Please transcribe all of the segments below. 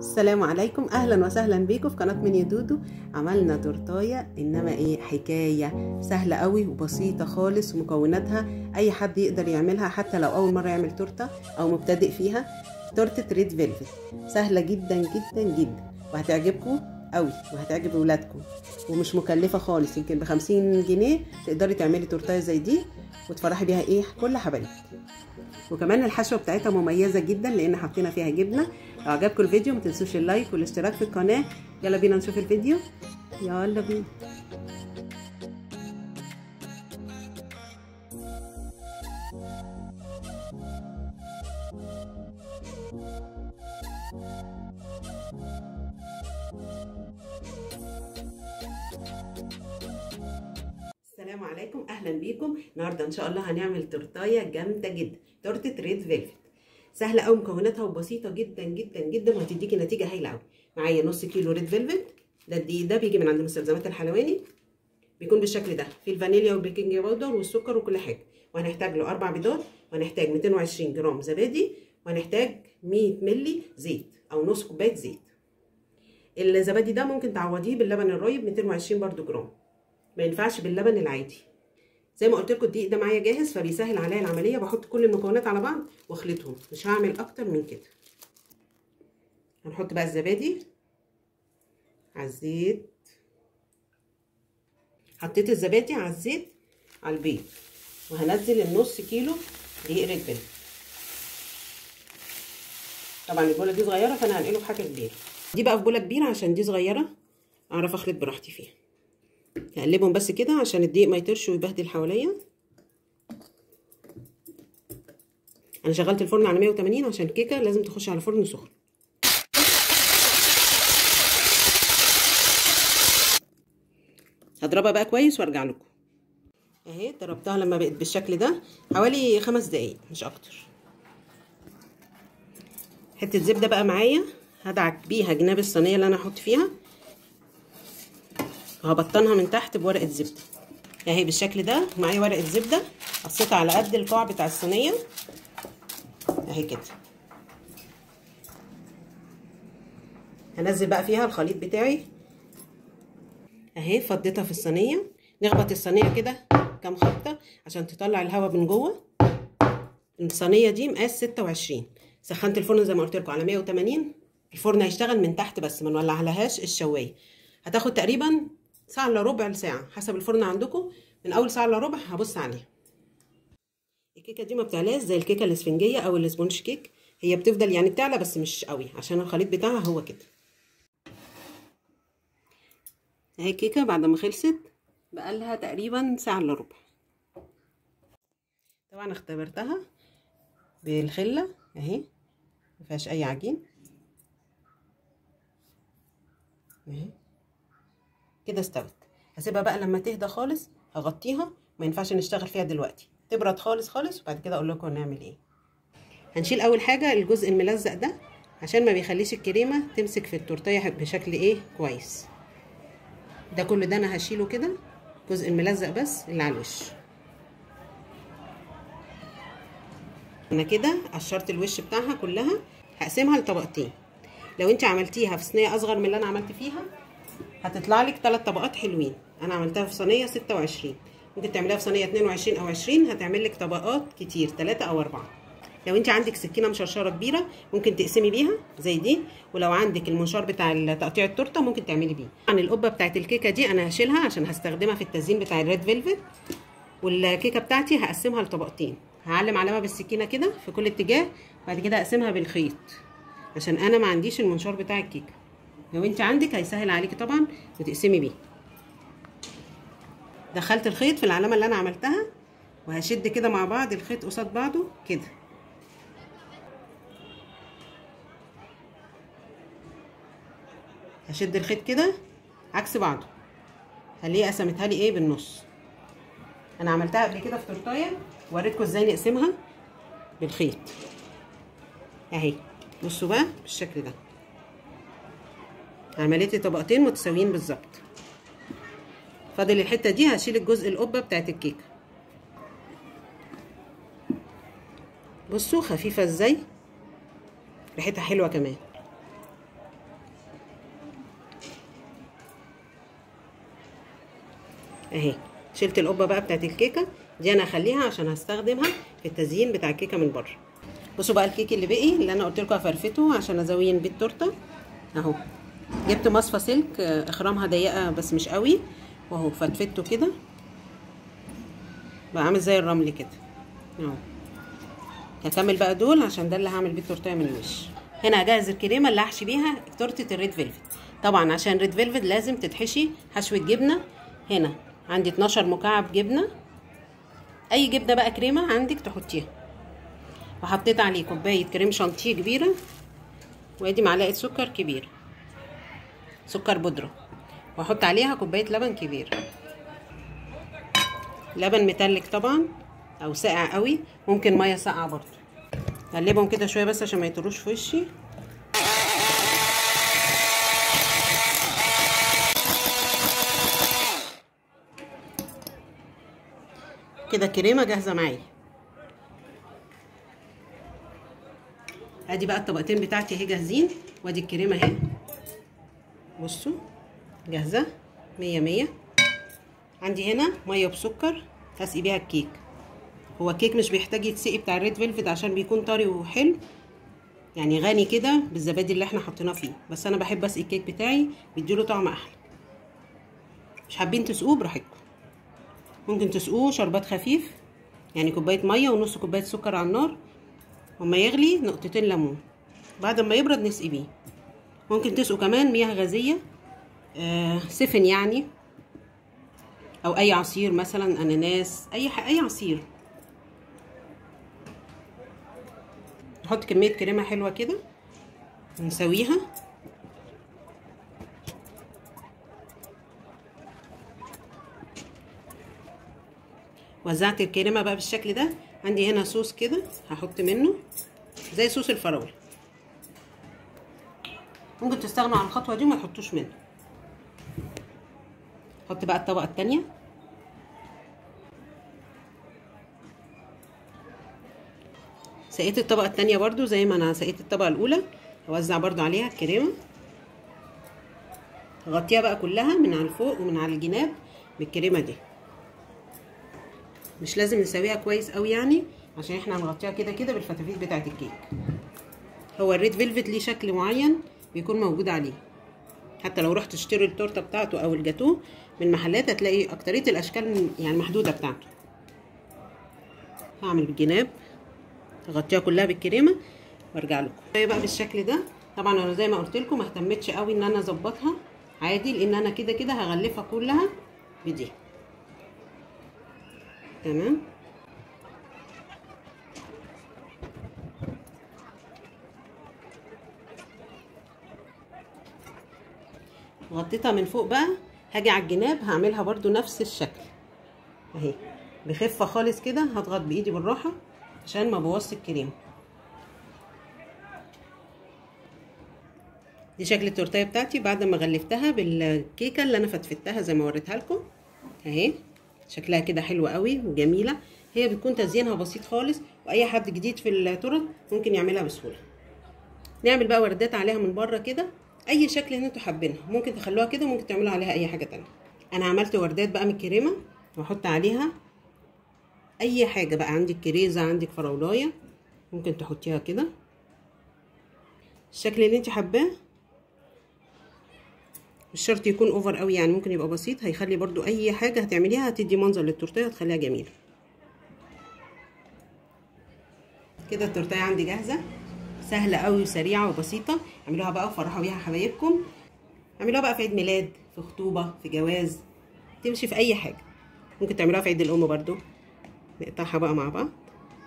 السلام عليكم اهلا وسهلا بيكم في قناه مني دودو عملنا تورتايه انما ايه حكايه سهله قوي وبسيطه خالص ومكوناتها اي حد يقدر يعملها حتى لو اول مره يعمل تورته او مبتدئ فيها تورته ريد فيلفت سهله جدا جدا جدا وهتعجبكم قوي وهتعجب ولادكم ومش مكلفه خالص يمكن ب 50 جنيه تقدري تعملي تورتايه زي دي وتفرحي بيها ايه كل حبايبك وكمان الحشوه بتاعتها مميزه جدا لان حطينا فيها جبنه لو عجبكم الفيديو ما تنسوش اللايك والاشتراك في القناه يلا بينا نشوف الفيديو يلا بينا السلام عليكم اهلا بيكم النهارده ان شاء الله هنعمل تورتايه جامده جدا تورته ريد فيلفت سهله قوي مكوناتها وبسيطه جدا جدا جدا وهتديكي نتيجه هايله قوي معايا نص كيلو ريد فيلفت ده الدقيق ده بيجي من عند مستلزمات الحلواني بيكون بالشكل ده في الفانيليا والبيكنج باودر والسكر وكل حاجه وهنحتاج له اربع بيضات وهنحتاج 220 جرام زبادي وهنحتاج 100 مللي زيت او نص كوبايه زيت الزبادي ده ممكن تعوضيه باللبن الرايب 220 برضو جرام ما ينفعش باللبن العادي زي ما قلت لكم الدقيق ده معايا جاهز فبيسهل عليا العمليه بحط كل المكونات على بعض واخلطهم مش هعمل اكتر من كده هنحط بقى الزبادي على الزيت حطيت الزبادي على الزيت على البيض وهنزل النص كيلو دقيق ريد بيل طبعا البوله دي صغيره فانا هنقله في حاجه كبيره دي بقى في بوله كبيره عشان دي صغيره اعرف اخلط براحتي فيها هقلبهم بس كده عشان الدقيق ما يطرش ويبهدل حواليا انا شغلت الفرن على 180 عشان الكيكه لازم تخش على فرن سخن هضربها بقى كويس وارجع لكم اهي ضربتها لما بقت بالشكل ده حوالي خمس دقايق مش اكتر حته زبده بقى معايا هدعك بيها جناب الصينيه اللي انا هحط فيها وهبطنها من تحت بورقه زبده اهي بالشكل ده معايا ورقه زبده قصيتها على قد القاع بتاع الصينيه اهي كده هنزل بقى فيها الخليط بتاعي اهي فضيتها في الصينيه نخبط الصينيه كده كام خبطه عشان تطلع الهواء من جوه الصينيه دي مقاس 26 سخنت الفرن زي ما قلت لكم على 180 الفرن هيشتغل من تحت بس ما نولعلهاش الشوايه هتاخد تقريبا ساعه الا ربع لساعه حسب الفرن عندكم من اول ساعه الا ربع هبص عليها الكيكه دي ما بتعلاش زي الكيكه الاسفنجيه او الاسبونج كيك هي بتفضل يعني بتعلى بس مش قوي عشان الخليط بتاعها هو كده اهي الكيكه بعد ما خلصت بقالها تقريبا ساعه الا ربع طبعا اختبرتها بالخله اهي ما فيهاش اي عجين اهي كده استوت هسيبها بقى لما تهدى خالص هغطيها ما ينفعش نشتغل فيها دلوقتي تبرد خالص خالص وبعد كده اقول لكم هنعمل ايه هنشيل اول حاجه الجزء الملزق ده عشان ما بيخليش الكريمه تمسك في التورتيه بشكل ايه كويس ده كل ده انا هشيله كده الجزء الملزق بس اللي على الوش انا كده قشرت الوش بتاعها كلها هقسمها لطبقتين لو انت عملتيها في صينيه اصغر من اللي انا عملت فيها هتطلع لك ثلاث طبقات حلوين انا عملتها في صينيه 26 ممكن تعمليها في صينيه 22 او 20 هتعمل لك طبقات كتير 3 او 4 لو انت عندك سكينه مشرشره كبيره ممكن تقسمي بيها زي دي ولو عندك المنشار بتاع تقطيع التورته ممكن تعملي بيه عن القبه بتاعت الكيكه دي انا هشيلها عشان هستخدمها في التزيين بتاع الريد فيلفت والكيكه بتاعتي هقسمها لطبقتين هعلم علامه بالسكينه كده في كل اتجاه بعد كده اقسمها بالخيط عشان انا ما عنديش المنشار بتاع الكيكه لو انت عندك هيسهل عليكي طبعا وتقسمي بيه دخلت الخيط في العلامه اللي انا عملتها وهشد كده مع بعض الخيط قصاد بعضه كده هشد الخيط كده عكس بعضه خليه قسمتها لي ايه بالنص انا عملتها قبل كده في تورتايه وريتكم ازاي نقسمها بالخيط اهي بصوا بقى بالشكل ده عملت لي طبقتين متساويين بالظبط فاضل الحته دي هشيل الجزء القبه بتاعت الكيكه بصوا خفيفه ازاي ريحتها حلوه كمان اهي شلت القبه بقى بتاعت الكيكه دي انا هخليها عشان هستخدمها في التزيين بتاع الكيكه من بره بصوا بقى الكيك اللي بقي اللي انا قلت لكم هفرفته عشان ازين بيه التورته اهو جبت مصفى سلك اخرامها ضيقه بس مش قوي واهو فتفته كده بقى عامل زي الرمل كده اهو هكمل بقى دول عشان ده اللي هعمل بيه التورتيه من الوش هنا هجهز الكريمه اللي هحشي بيها تورته الريد فيلفت طبعا عشان ريد فيلفت لازم تتحشي حشوه جبنه هنا عندي 12 مكعب جبنه اي جبنه بقى كريمه عندك تحطيها وحطيت عليه كوبايه كريم شانتيه كبيره وادي معلقه سكر كبيره سكر بودره واحط عليها كوبايه لبن كبير لبن متلج طبعا او ساقع قوي ممكن ميه ساقعه برضو اقلبهم كده شويه بس عشان ما يطروش في وشي كده كريمه جاهزه معايا ادي بقى الطبقتين بتاعتي اهي جاهزين وادي الكريمه اهي بصوا جاهزه مية مية عندي هنا ميه بسكر هسقي بيها الكيك هو الكيك مش بيحتاج يتسقي بتاع الريد فيلفت عشان بيكون طري وحلو يعني غني كده بالزبادي اللي احنا حطيناه فيه بس انا بحب اسقي الكيك بتاعي بيديله طعم احلى مش حابين تسقوه براحتكم ممكن تسقوه شربات خفيف يعني كوبايه ميه ونص كوبايه سكر على النار وما يغلي نقطتين ليمون بعد ما يبرد نسقي بيه ممكن تسقوا كمان مياه غازيه آه سفن يعني او اي عصير مثلا اناناس اي اي عصير نحط كميه كريمه حلوه كده نسويها وزعت الكريمه بقى بالشكل ده عندي هنا صوص كده هحط منه زي صوص الفراوله ممكن تستغنوا عن الخطوه دي وما تحطوش منه احط بقى الطبقه التانية سقيت الطبقه التانية برضو زي ما انا سقيت الطبقه الاولى اوزع برضو عليها الكريمه اغطيها بقى كلها من على الفوق ومن على الجناب بالكريمه دي مش لازم نسويها كويس قوي يعني عشان احنا هنغطيها كده كده بالفتافيت بتاعه الكيك هو الريد فيلفت ليه شكل معين بيكون موجود عليه حتى لو رحت تشتري التورته بتاعته او الجاتوه من محلات هتلاقي اكتريه الاشكال يعني محدوده بتاعته هعمل بالجناب اغطيها كلها بالكريمه وارجع لكم هي بقى بالشكل ده طبعا انا زي ما قلت لكم ما اهتمتش قوي ان انا اظبطها عادي لان انا كده كده هغلفها كلها بدي تمام غطيتها من فوق بقى هاجي على الجناب هعملها برضو نفس الشكل اهي بخفه خالص كده هضغط بايدي بالراحه عشان ما بوظش الكريم دي شكل التورتيه بتاعتي بعد ما غلفتها بالكيكه اللي انا فتفتها زي ما وريتها لكم اهي شكلها كده حلو قوي وجميله هي بتكون تزيينها بسيط خالص واي حد جديد في التورت ممكن يعملها بسهوله نعمل بقى وردات عليها من بره كده اي شكل انتوا حابينها ممكن تخلوها كده ممكن تعملوا عليها اي حاجه تانية انا عملت وردات بقى من الكريمه واحط عليها اي حاجه بقى عندك كريزه عندك فراولايه ممكن تحطيها كده الشكل اللي انت حباه مش شرط يكون اوفر قوي يعني ممكن يبقى بسيط هيخلي برضو اي حاجه هتعمليها هتدي منظر للتورتيه هتخليها جميله كده التورتيه عندي جاهزه سهله قوي وسريعه وبسيطه اعملوها بقى وفرحوا بيها حبايبكم اعملوها بقى في عيد ميلاد في خطوبه في جواز تمشي في اي حاجه ممكن تعملوها في عيد الام برضو نقطعها بقى مع بعض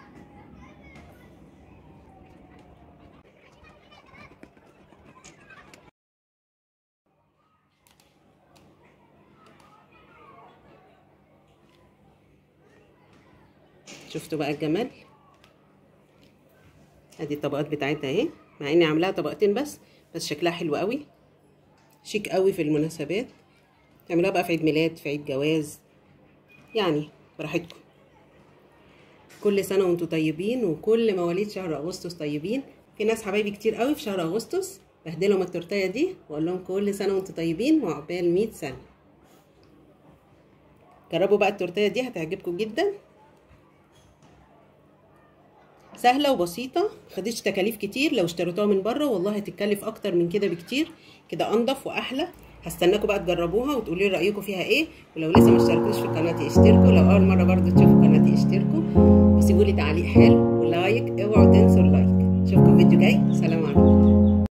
شفتوا بقى الجمال ادي الطبقات بتاعتها اهي مع اني عاملاها طبقتين بس بس شكلها حلو قوي شيك قوي في المناسبات تعملوها بقى في عيد ميلاد في عيد جواز يعني براحتكم كل سنه وانتم طيبين وكل مواليد شهر اغسطس طيبين في ناس حبايبي كتير قوي في شهر اغسطس بهدلهم التورتيه دي واقول لهم كل سنه وانتم طيبين وعقبال 100 سنه جربوا بقى التورتيه دي هتعجبكم جدا سهله وبسيطه خدتش تكاليف كتير لو اشتريتوها من بره والله هتتكلف اكتر من كده بكتير كده انضف واحلى هستناكم بقى تجربوها وتقولوا لي رايكم فيها ايه ولو لسه ما اشتركوش في قناتي اشتركوا لو اول مره برضو تشوفوا قناتي اشتركوا وسيبوا لي تعليق حلو